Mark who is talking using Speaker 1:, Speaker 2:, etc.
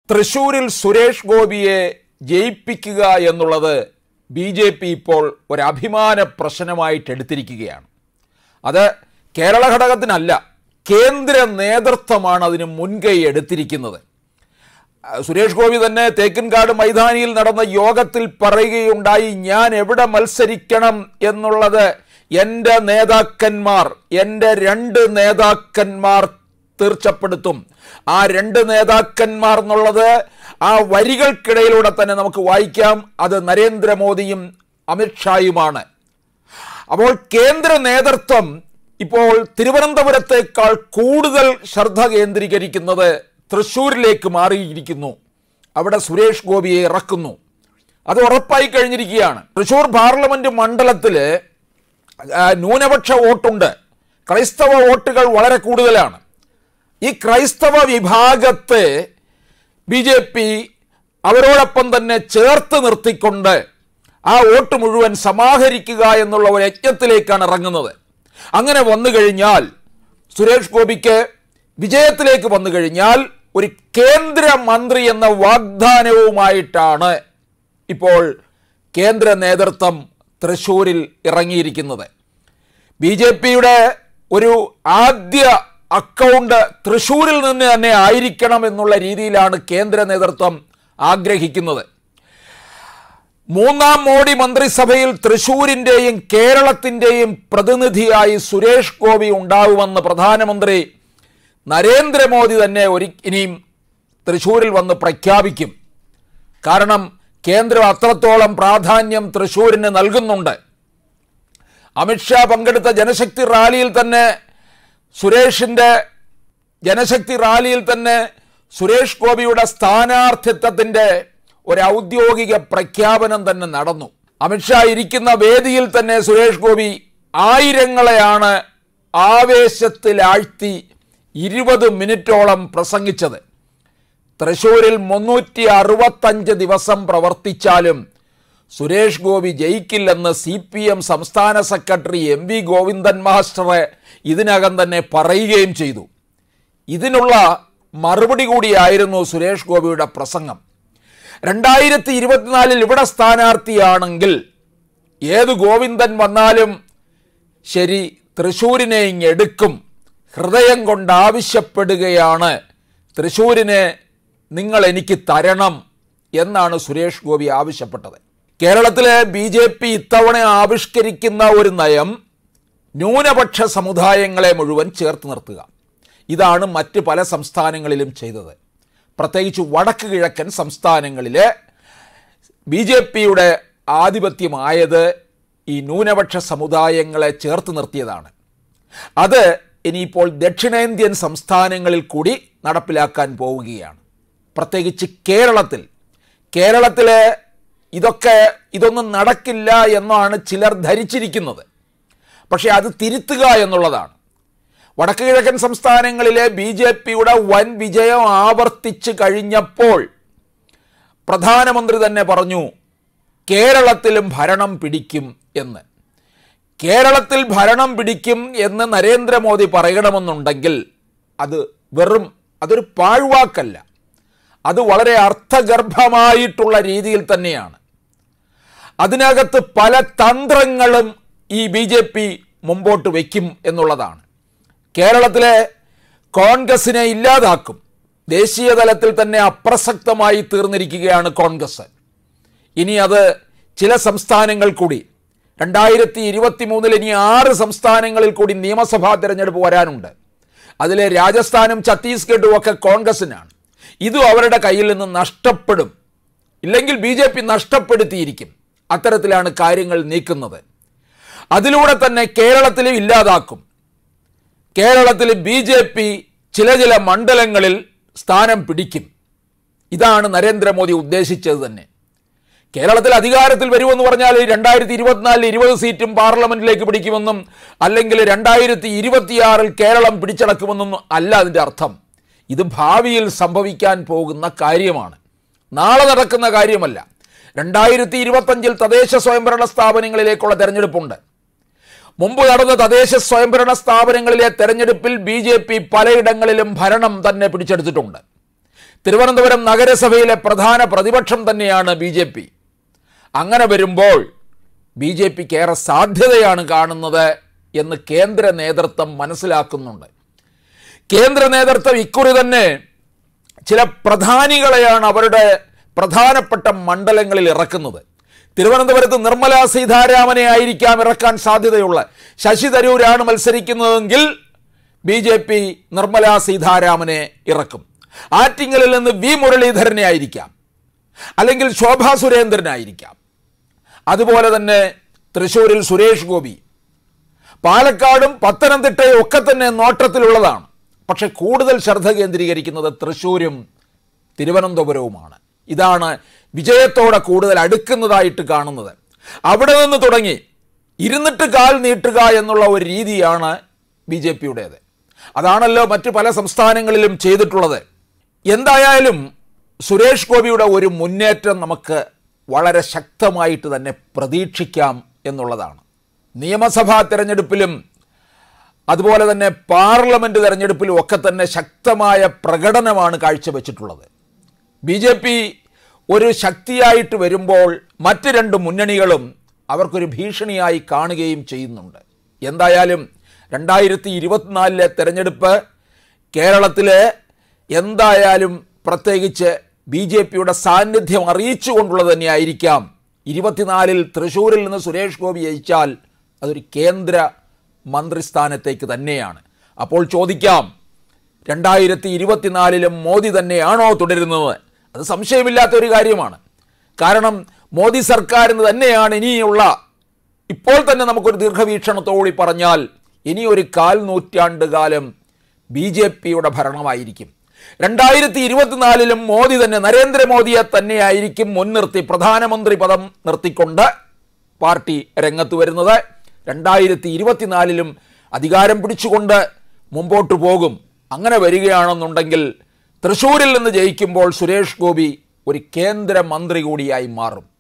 Speaker 1: തൃശൂരിൽ സുരേഷ് ഗോപിയെ ജയിപ്പിക്കുക എന്നുള്ളത് ബി ജെ പി ഇപ്പോൾ ഒരു അഭിമാന പ്രശ്നമായിട്ട് എടുത്തിരിക്കുകയാണ് അത് കേരള ഘടകത്തിനല്ല കേന്ദ്ര നേതൃത്വമാണ് അതിന് മുൻകൈ എടുത്തിരിക്കുന്നത് ആ, സുരേഷ് ഗോപി തന്നെ തേക്കിൻകാട് മൈതാനിയിൽ നടന്ന യോഗത്തിൽ പറയുകയുണ്ടായി ഞാൻ എവിടെ മത്സരിക്കണം എന്നുള്ളത് എൻ്റെ നേതാക്കന്മാർ എൻ്റെ രണ്ട് നേതാക്കന്മാർ തീർച്ചപ്പെടുത്തും ആ രണ്ട് നേതാക്കന്മാർ എന്നുള്ളത് ആ വരികൾക്കിടയിലൂടെ തന്നെ നമുക്ക് വായിക്കാം അത് നരേന്ദ്രമോദിയും അമിത്ഷായുമാണ് അപ്പോൾ കേന്ദ്ര നേതൃത്വം ഇപ്പോൾ തിരുവനന്തപുരത്തേക്കാൾ കൂടുതൽ ശ്രദ്ധ കേന്ദ്രീകരിക്കുന്നത് തൃശ്ശൂരിലേക്ക് മാറിയിരിക്കുന്നു അവിടെ സുരേഷ് ഗോപിയെ ഇറക്കുന്നു അത് ഉറപ്പായി കഴിഞ്ഞിരിക്കുകയാണ് തൃശ്ശൂർ പാർലമെന്റ് മണ്ഡലത്തില് ആ, ന്യൂനപക്ഷ വോട്ടുണ്ട് ക്രൈസ്തവ വോട്ടുകൾ വളരെ കൂടുതലാണ് ഈ ക്രൈസ്തവ വിഭാഗത്തെ ബി ജെ പി അവരോടൊപ്പം തന്നെ ചേർത്ത് നിർത്തിക്കൊണ്ട് ആ വോട്ട് മുഴുവൻ സമാഹരിക്കുക എന്നുള്ള ഒരു യജ്ഞത്തിലേക്കാണ് ഇറങ്ങുന്നത് അങ്ങനെ വന്നു കഴിഞ്ഞാൽ സുരേഷ് ഗോപിക്ക് വിജയത്തിലേക്ക് വന്നു കഴിഞ്ഞാൽ ഒരു കേന്ദ്രമന്ത്രി എന്ന വാഗ്ദാനവുമായിട്ടാണ് ഇപ്പോൾ കേന്ദ്ര നേതൃത്വം തൃശ്ശൂരിൽ ഇറങ്ങിയിരിക്കുന്നത് ബി ജെ പിയുടെ ഒരു ആദ്യ അക്കൗണ്ട് തൃശ്ശൂരിൽ നിന്ന് തന്നെ ആയിരിക്കണം എന്നുള്ള രീതിയിലാണ് കേന്ദ്ര നേതൃത്വം ആഗ്രഹിക്കുന്നത് മൂന്നാം മോഡി മന്ത്രിസഭയിൽ തൃശൂരിൻ്റെയും കേരളത്തിൻ്റെയും പ്രതിനിധിയായി സുരേഷ് ഗോപി ഉണ്ടാവുമെന്ന് പ്രധാനമന്ത്രി നരേന്ദ്രമോദി തന്നെ ഒരു ഇനിയും തൃശ്ശൂരിൽ വന്ന് പ്രഖ്യാപിക്കും കാരണം കേന്ദ്രം അത്രത്തോളം പ്രാധാന്യം തൃശ്ശൂരിന് നൽകുന്നുണ്ട് അമിത്ഷാ പങ്കെടുത്ത ജനശക്തി റാലിയിൽ തന്നെ സുരേഷിൻ്റെ ജനശക്തി റാലിയിൽ തന്നെ സുരേഷ് ഗോപിയുടെ സ്ഥാനാർത്ഥിത്വത്തിൻ്റെ ഒരു ഔദ്യോഗിക പ്രഖ്യാപനം തന്നെ നടന്നു അമിത്ഷാ ഇരിക്കുന്ന വേദിയിൽ തന്നെ സുരേഷ് ഗോപി ആയിരങ്ങളെയാണ് ആവേശത്തിലാഴ്ത്തി ഇരുപത് മിനിറ്റോളം പ്രസംഗിച്ചത് തൃശൂരിൽ മുന്നൂറ്റി അറുപത്തഞ്ച് ദിവസം പ്രവർത്തിച്ചാലും സുരേഷ് ഗോപി ജയിക്കില്ലെന്ന് സി പി എം സംസ്ഥാന സെക്രട്ടറി എം വി ഗോവിന്ദൻ മാസ്റ്ററെ ഇതിനകം തന്നെ പറയുകയും ചെയ്തു ഇതിനുള്ള മറുപടി കൂടിയായിരുന്നു സുരേഷ് ഗോപിയുടെ പ്രസംഗം രണ്ടായിരത്തി ഇരുപത്തിനാലിൽ ഇവിടെ സ്ഥാനാർത്ഥിയാണെങ്കിൽ ഏത് ഗോവിന്ദൻ വന്നാലും ശരി തൃശ്ശൂരിനെ ഇങ്ങെടുക്കും ഹൃദയം കൊണ്ട് ആവശ്യപ്പെടുകയാണ് തൃശ്ശൂരിനെ നിങ്ങൾ എനിക്ക് തരണം എന്നാണ് സുരേഷ് ഗോപി ആവശ്യപ്പെട്ടത് കേരളത്തിലെ ബി ജെ പി ഇത്തവണ ആവിഷ്കരിക്കുന്ന ഒരു നയം ന്യൂനപക്ഷ സമുദായങ്ങളെ മുഴുവൻ ചേർത്ത് നിർത്തുക ഇതാണ് മറ്റ് പല സംസ്ഥാനങ്ങളിലും ചെയ്തത് പ്രത്യേകിച്ച് വടക്ക് കിഴക്കൻ സംസ്ഥാനങ്ങളിലെ ബി ജെ പിയുടെ ആധിപത്യമായത് ഈ ന്യൂനപക്ഷ സമുദായങ്ങളെ ചേർത്ത് നിർത്തിയതാണ് അത് ഇനിയിപ്പോൾ ദക്ഷിണേന്ത്യൻ സംസ്ഥാനങ്ങളിൽ കൂടി നടപ്പിലാക്കാൻ പോവുകയാണ് പ്രത്യേകിച്ച് കേരളത്തിൽ കേരളത്തിലെ ഇതൊക്കെ ഇതൊന്നും നടക്കില്ല എന്നാണ് ചിലർ ധരിച്ചിരിക്കുന്നത് പക്ഷേ അത് തിരുത്തുക എന്നുള്ളതാണ് വടക്ക് കിഴക്കൻ സംസ്ഥാനങ്ങളിലെ ബി ജെ പിയുടെ വൻ വിജയം ആവർത്തിച്ച് കഴിഞ്ഞപ്പോൾ പ്രധാനമന്ത്രി തന്നെ പറഞ്ഞു കേരളത്തിലും ഭരണം പിടിക്കും എന്ന് കേരളത്തിൽ ഭരണം പിടിക്കും എന്ന് നരേന്ദ്രമോദി പറയണമെന്നുണ്ടെങ്കിൽ അത് വെറും അതൊരു പാഴ്വാക്കല്ല അത് വളരെ അർത്ഥഗർഭമായിട്ടുള്ള രീതിയിൽ തന്നെയാണ് അതിനകത്ത് പല തന്ത്രങ്ങളും ഈ ബി ജെ പി മുമ്പോട്ട് വയ്ക്കും എന്നുള്ളതാണ് കേരളത്തിലെ കോൺഗ്രസിനെ ഇല്ലാതാക്കും ദേശീയ തലത്തിൽ തന്നെ അപ്രസക്തമായി തീർന്നിരിക്കുകയാണ് കോൺഗ്രസ് ഇനി അത് ചില സംസ്ഥാനങ്ങൾ കൂടി രണ്ടായിരത്തി ഇരുപത്തി മൂന്നിൽ ഇനി ആറ് സംസ്ഥാനങ്ങളിൽ കൂടി നിയമസഭാ തിരഞ്ഞെടുപ്പ് വരാനുണ്ട് അതിലെ രാജസ്ഥാനും ഛത്തീസ്ഗഡും ഒക്കെ കോൺഗ്രസിനാണ് ഇതും അവരുടെ കയ്യിൽ നിന്ന് നഷ്ടപ്പെടും ഇല്ലെങ്കിൽ ബി ജെ പി നഷ്ടപ്പെടുത്തിയിരിക്കും അത്തരത്തിലാണ് കാര്യങ്ങൾ നീക്കുന്നത് അതിലൂടെ തന്നെ കേരളത്തിലും ഇല്ലാതാക്കും കേരളത്തിൽ ബി ജെ പി ചില ചില മണ്ഡലങ്ങളിൽ സ്ഥാനം പിടിക്കും ഇതാണ് നരേന്ദ്രമോദി ഉദ്ദേശിച്ചത് തന്നെ കേരളത്തിൽ അധികാരത്തിൽ വരുമെന്ന് പറഞ്ഞാൽ രണ്ടായിരത്തി ഇരുപത്തിനാലിൽ ഇരുപത് സീറ്റും പാർലമെന്റിലേക്ക് പിടിക്കുമെന്നും അല്ലെങ്കിൽ രണ്ടായിരത്തി ഇരുപത്തിയാറിൽ കേരളം പിടിച്ചടക്കുമെന്നും അല്ല അതിൻ്റെ അർത്ഥം ഇത് ഭാവിയിൽ സംഭവിക്കാൻ പോകുന്ന കാര്യമാണ് നാളെ നടക്കുന്ന കാര്യമല്ല രണ്ടായിരത്തി ഇരുപത്തഞ്ചിൽ തദ്ദേശ സ്വയംഭരണ സ്ഥാപനങ്ങളിലേക്കുള്ള തെരഞ്ഞെടുപ്പുണ്ട് മുമ്പ് നടന്ന തദ്ദേശ സ്വയംഭരണ സ്ഥാപനങ്ങളിലെ തെരഞ്ഞെടുപ്പിൽ ബി ജെ പി പലയിടങ്ങളിലും ഭരണം തന്നെ പിടിച്ചെടുത്തിട്ടുണ്ട് തിരുവനന്തപുരം നഗരസഭയിലെ പ്രധാന പ്രതിപക്ഷം തന്നെയാണ് ബി ജെ പി അങ്ങനെ വരുമ്പോൾ ബി ജെ പിക്ക് ഏറെ സാധ്യതയാണ് കാണുന്നത് എന്ന് കേന്ദ്ര നേതൃത്വം മനസ്സിലാക്കുന്നുണ്ട് കേന്ദ്ര നേതൃത്വം ഇക്കുറി തന്നെ ചില പ്രധാനികളെയാണ് അവരുടെ പ്രധാനപ്പെട്ട മണ്ഡലങ്ങളിൽ ഇറക്കുന്നത് തിരുവനന്തപുരത്ത് നിർമ്മല സീതാരാമനെ ആയിരിക്കാം ഇറക്കാൻ സാധ്യതയുള്ള ശശി തരൂരാണ് മത്സരിക്കുന്നതെങ്കിൽ ബി ജെ പി നിർമ്മല സീതാരാമനെ ഇറക്കും ആറ്റിങ്ങലിൽ നിന്ന് വി മുരളീധരനെ ആയിരിക്കാം അല്ലെങ്കിൽ ശോഭാ സുരേന്ദ്രനായിരിക്കാം അതുപോലെ തന്നെ തൃശ്ശൂരിൽ സുരേഷ് ഗോപി പാലക്കാടും പത്തനംതിട്ടയും ഒക്കെ തന്നെ നോട്ടത്തിലുള്ളതാണ് പക്ഷെ കൂടുതൽ ശ്രദ്ധ കേന്ദ്രീകരിക്കുന്നത് തൃശ്ശൂരും തിരുവനന്തപുരവുമാണ് ഇതാണ് വിജയത്തോടെ കൂടുതൽ അടുക്കുന്നതായിട്ട് കാണുന്നത് അവിടെ നിന്ന് തുടങ്ങി ഇരുന്നിട്ട് കാൽ നീട്ടുക എന്നുള്ള ഒരു രീതിയാണ് ബി ജെ പിയുടേത് അതാണല്ലോ മറ്റു പല സംസ്ഥാനങ്ങളിലും ചെയ്തിട്ടുള്ളത് എന്തായാലും സുരേഷ് ഗോപിയുടെ ഒരു മുന്നേറ്റം നമുക്ക് വളരെ ശക്തമായിട്ട് തന്നെ പ്രതീക്ഷിക്കാം എന്നുള്ളതാണ് നിയമസഭാ തിരഞ്ഞെടുപ്പിലും അതുപോലെ തന്നെ പാർലമെൻറ്റ് തിരഞ്ഞെടുപ്പിലും ഒക്കെ തന്നെ ശക്തമായ പ്രകടനമാണ് കാഴ്ചവെച്ചിട്ടുള്ളത് ബി ജെ പി ഒരു ശക്തിയായിട്ട് വരുമ്പോൾ മറ്റ് രണ്ട് മുന്നണികളും അവർക്കൊരു ഭീഷണിയായി കാണുകയും ചെയ്യുന്നുണ്ട് എന്തായാലും രണ്ടായിരത്തി ഇരുപത്തിനാലിലെ തെരഞ്ഞെടുപ്പ് കേരളത്തിലെ എന്തായാലും പ്രത്യേകിച്ച് ബി ജെ പിയുടെ സാന്നിധ്യം അറിയിച്ചുകൊണ്ടുള്ളത് തന്നെയായിരിക്കാം ഇരുപത്തിനാലിൽ തൃശ്ശൂരിൽ നിന്ന് സുരേഷ് ഗോപി ജയിച്ചാൽ അതൊരു കേന്ദ്ര മന്ത്രിസ്ഥാനത്തേക്ക് തന്നെയാണ് അപ്പോൾ ചോദിക്കാം രണ്ടായിരത്തി ഇരുപത്തിനാലിലും മോദി തന്നെയാണോ തുടരുന്നത് അത് സംശയമില്ലാത്ത ഒരു കാര്യമാണ് കാരണം മോദി സർക്കാരിന് തന്നെയാണ് ഇനിയുള്ള ഇപ്പോൾ തന്നെ നമുക്കൊരു ദീർഘവീക്ഷണത്തോടി പറഞ്ഞാൽ ഇനി ഒരു കാൽ നൂറ്റാണ്ട് കാലം ബി ജെ പിയുടെ ഭരണമായിരിക്കും രണ്ടായിരത്തി ഇരുപത്തിനാലിലും മോദി തന്നെ നരേന്ദ്രമോദിയെ തന്നെയായിരിക്കും മുൻനിർത്തി പ്രധാനമന്ത്രി പദം നിർത്തിക്കൊണ്ട് പാർട്ടി രംഗത്ത് വരുന്നത് രണ്ടായിരത്തി ഇരുപത്തിനാലിലും അധികാരം പിടിച്ചുകൊണ്ട് മുമ്പോട്ട് പോകും അങ്ങനെ വരികയാണെന്നുണ്ടെങ്കിൽ തൃശ്ശൂരിൽ നിന്ന് ജയിക്കുമ്പോൾ സുരേഷ് ഗോപി ഒരു കേന്ദ്രമന്ത്രി കൂടിയായി മാറും